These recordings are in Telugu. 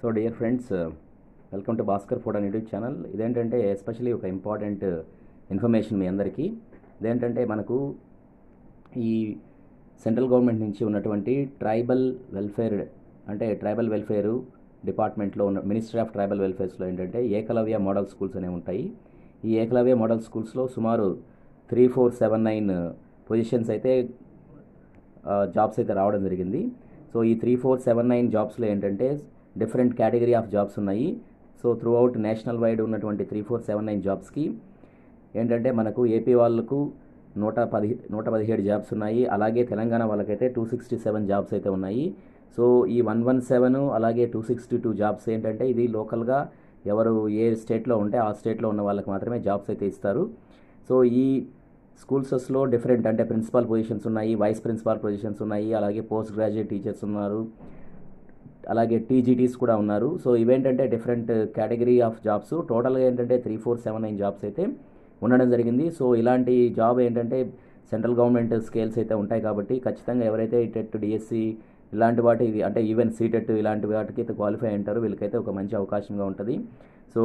so dear friends welcome to Bhaskar food అని యూట్యూబ్ ఛానల్ ఇదేంటంటే ఎస్పెషలీ ఒక ఇంపార్టెంట్ ఇన్ఫర్మేషన్ మీ అందరికీ ఇదేంటంటే మనకు ఈ సెంట్రల్ గవర్నమెంట్ నుంచి ఉన్నటువంటి ట్రైబల్ వెల్ఫేర్ అంటే ట్రైబల్ వెల్ఫేర్ డిపార్ట్మెంట్లో ఉన్న మినిస్ట్రీ ఆఫ్ ట్రైబల్ వెల్ఫేర్స్లో ఏంటంటే ఏకలవ్య మోడల్ స్కూల్స్ అనేవి ఉంటాయి ఈ ఏకలవ్య మోడల్ స్కూల్స్లో సుమారు three four seven nine positions అయితే జాబ్స్ అయితే రావడం జరిగింది సో ఈ త్రీ ఫోర్ సెవెన్ నైన్ జాబ్స్లో ఏంటంటే డిఫరెంట్ కేటగిరీ ఆఫ్ జాబ్స్ ఉన్నాయి so throughout nationwide ఉన్నటువంటి త్రీ ఫోర్ సెవెన్ నైన్ జాబ్స్కి ఏంటంటే మనకు ఏపీ వాళ్ళకు నూట పది నూట పదిహేడు జాబ్స్ ఉన్నాయి అలాగే తెలంగాణ వాళ్ళకైతే టూ సిక్స్టీ సెవెన్ జాబ్స్ అయితే ఉన్నాయి సో ఈ వన్ వన్ సెవెన్ అలాగే టూ సిక్స్టీ టూ జాబ్స్ ఏంటంటే ఇది లోకల్గా ఎవరు ఏ స్టేట్లో ఉంటే ఆ స్టేట్లో ఉన్న వాళ్ళకి మాత్రమే జాబ్స్ అయితే ఇస్తారు సో ఈ స్కూల్సెస్లో డిఫరెంట్ అంటే ప్రిన్సిపాల్ పొజిషన్స్ ఉన్నాయి వైస్ ప్రిన్సిపాల్ పొజిషన్స్ ఉన్నాయి అలాగే పోస్ట్ గ్రాడ్యుయేట్ టీచర్స్ ఉన్నారు అలాగే టీజీటీస్ కూడా ఉన్నారు సో ఇవేంటంటే డిఫరెంట్ కేటగిరీ ఆఫ్ జాబ్స్ టోటల్గా ఏంటంటే three four seven nine jobs అయితే ఉండడం జరిగింది సో ఇలాంటి జాబ్ ఏంటంటే సెంట్రల్ గవర్నమెంట్ స్కేల్స్ అయితే ఉంటాయి కాబట్టి ఖచ్చితంగా ఎవరైతే టెట్ డిఎస్సి ఇలాంటి వాటి అంటే ఈవెన్ సీటెట్ ఇలాంటి వాటికి అయితే క్వాలిఫై అయ్యారో వీళ్ళకైతే ఒక మంచి అవకాశంగా ఉంటుంది సో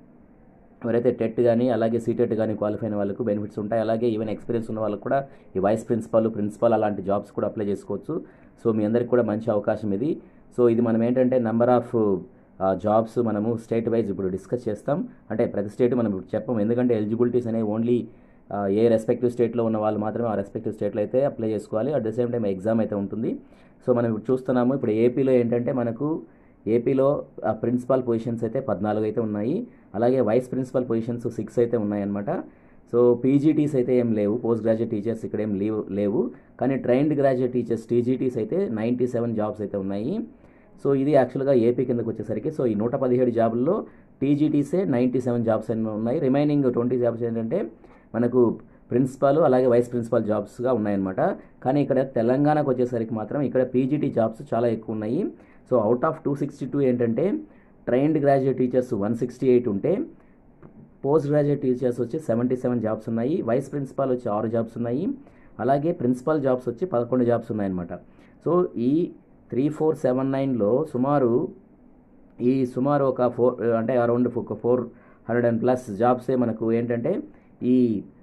ఎవరైతే టెట్ కానీ అలాగే సీటెట్ కానీ క్వాలిఫై అయిన వాళ్ళకు బెనిఫిట్స్ ఉంటాయి అలాగే ఈవెన్ ఎక్స్పీరియన్స్ ఉన్న వాళ్ళకు కూడా ఈ వైస్ ప్రిన్సిపల్ ప్రిన్సిపల్ అలాంటి జాబ్స్ కూడా అప్లై చేసుకోవచ్చు సో మీ అందరికి కూడా మంచి అవకాశం ఇది సో ఇది మనం ఏంటంటే నెంబర్ ఆఫ్ జాబ్స్ మనము స్టేట్ వైజ్ ఇప్పుడు డిస్కస్ చేస్తాం అంటే ప్రతి స్టేట్ మనం ఇప్పుడు చెప్పము ఎందుకంటే ఎలిజిబిలిటీస్ అనేవి ఓన్లీ ఏ రెస్పెక్టివ్ స్టేట్లో ఉన్న వాళ్ళు మాత్రమే ఆ రెస్పెక్టివ్ స్టేట్లో అయితే అప్లై చేసుకోవాలి at the same time exam అయితే ఉంటుంది సో మనం ఇప్పుడు చూస్తున్నాము ఇప్పుడు ఏపీలో ఏంటంటే మనకు ఏపీలో ప్రిన్సిపాల్ పొజిషన్స్ అయితే పద్నాలుగు అయితే ఉన్నాయి అలాగే వైస్ ప్రిన్సిపల్ పొజిషన్స్ సిక్స్ అయితే ఉన్నాయన్నమాట సో పీజీటీస్ అయితే ఏం లేవు పోస్ట్ గ్రాడ్యుయేట్ టీచర్స్ ఇక్కడ ఏం లీవ్ లేవు కానీ ట్రైన్డ్ గ్రాడ్యుయేట్ టీచర్స్ టీజీటీస్ అయితే నైంటీ సెవెన్ జాబ్స్ అయితే ఉన్నాయి సో ఇది యాక్చువల్గా ఏపీ కిందకు వచ్చేసరికి సో ఈ నూట పదిహేడు జాబుల్లో టీజీటీసే నైంటీ సెవెన్ జాబ్స్ అన్నీ ఉన్నాయి రిమైనింగ్ ట్వంటీ జాబ్స్ ఏంటంటే మనకు ప్రిన్సిపాల్ అలాగే వైస్ ప్రిన్సిపల్ జాబ్స్గా ఉన్నాయన్నమాట కానీ ఇక్కడ తెలంగాణకు వచ్చేసరికి మాత్రం ఇక్కడ పీజీటీ జాబ్స్ చాలా ఎక్కువ ఉన్నాయి so out of two sixty two ఏంటంటే trained graduate teachers one sixty eight ఉంటే పోస్ట్ గ్రాడ్యుయేట్ టీచర్స్ వచ్చి సెవెంటీ సెవెన్ జాబ్స్ ఉన్నాయి వైస్ ప్రిన్సిపాల్ వచ్చి ఆరు జాబ్స్ ఉన్నాయి అలాగే ప్రిన్సిపల్ జాబ్స్ వచ్చి పదకొండు జాబ్స్ ఉన్నాయన్నమాట సో ఈ త్రీ ఫోర్ సెవెన్ నైన్లో సుమారు ఈ సుమారు ఒక ఫోర్ అంటే అరౌండ్ ఒక ఫోర్ హండ్రెడ్ అండ్ ప్లస్ జాబ్సే మనకు ఏంటంటే ఈ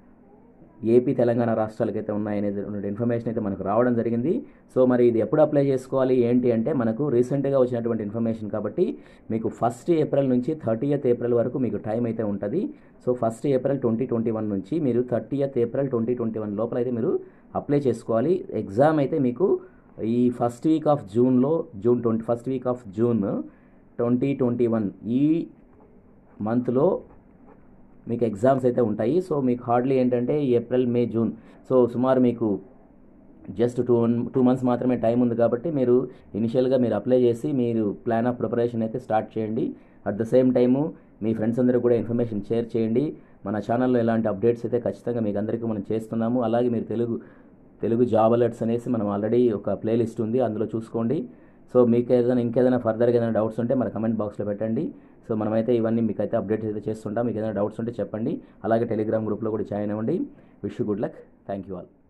ఏపీ తెలంగాణ రాష్ట్రాలకైతే ఉన్నాయనేది ఇన్ఫర్మేషన్ అయితే మనకు రావడం జరిగింది సో మరి ఇది ఎప్పుడు అప్లై చేసుకోవాలి ఏంటి అంటే మనకు రీసెంట్గా వచ్చినటువంటి ఇన్ఫర్మేషన్ కాబట్టి మీకు ఫస్ట్ ఏప్రిల్ నుంచి థర్టీయత్ ఏప్రిల్ వరకు మీకు టైం అయితే ఉంటుంది so first April twenty twenty one నుంచి మీరు thirtieth April twenty twenty one లోపల అయితే మీరు అప్లై చేసుకోవాలి ఎగ్జామ్ అయితే మీకు ఈ ఫస్ట్ వీక్ ఆఫ్ జూన్లో June twenty first week of June twenty twenty one ఈ మంత్లో మీకు ఎగ్జామ్స్ అయితే ఉంటాయి సో మీకు హార్డ్లీ ఏంటంటే ఏప్రిల్ మే జూన్ సో సుమారు మీకు జస్ట్ టూ టూ మంత్స్ మాత్రమే టైం ఉంది కాబట్టి మీరు ఇనిషియల్గా మీరు అప్లై చేసి మీరు ప్లాన్ ఆఫ్ ప్రిపరేషన్ అయితే స్టార్ట్ చేయండి అట్ ద సేమ్ టైము మీ ఫ్రెండ్స్ అందరూ కూడా ఇన్ఫర్మేషన్ షేర్ చేయండి మన ఛానల్లో ఇలాంటి అప్డేట్స్ అయితే ఖచ్చితంగా మీకు అందరికీ మనం చేస్తున్నాము అలాగే మీరు తెలుగు తెలుగు జాబ్ అలర్ట్స్ అనేసి మనం ఆల్రెడీ ఒక ప్లేలిస్ట్ ఉంది అందులో చూసుకోండి సో మీకు ఏదైనా ఇంకేదైనా ఫర్దర్గా ఏదైనా డౌట్స్ ఉంటే మన కమెంట్ బాక్స్లో పెట్టండి సో మనమైతే ఇవన్నీ మీకు అయితే అప్డేట్స్ అయితే చేస్తుంటాం మీకు ఏదైనా డౌట్స్ ఉంటే చెప్పండి అలాగే టెలిగ్రామ్ గ్రూప్లో కూడా జాయిన్ అవ్వండి wish good luck thank you all